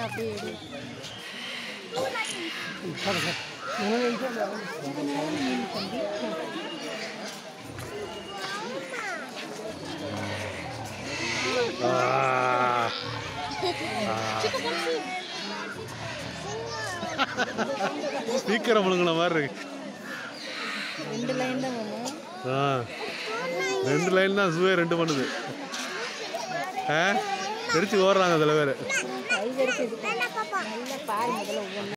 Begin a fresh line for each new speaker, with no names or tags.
அப்படியே எடு
ஆ. ஸ்பீக்கரை முழுங்கின மாதிரி இருக்கு
ரெண்டு லைன் தான் வேணும்
ஆ ரெண்டு லைன் தான் சுவே ரெண்டு பண்ணுது ஆ தெரிச்சு ஓடுறாங்க சில பேர்
கை வரைக்கும் நல்லா பாரு முதல்ல ஒவ்வொன்று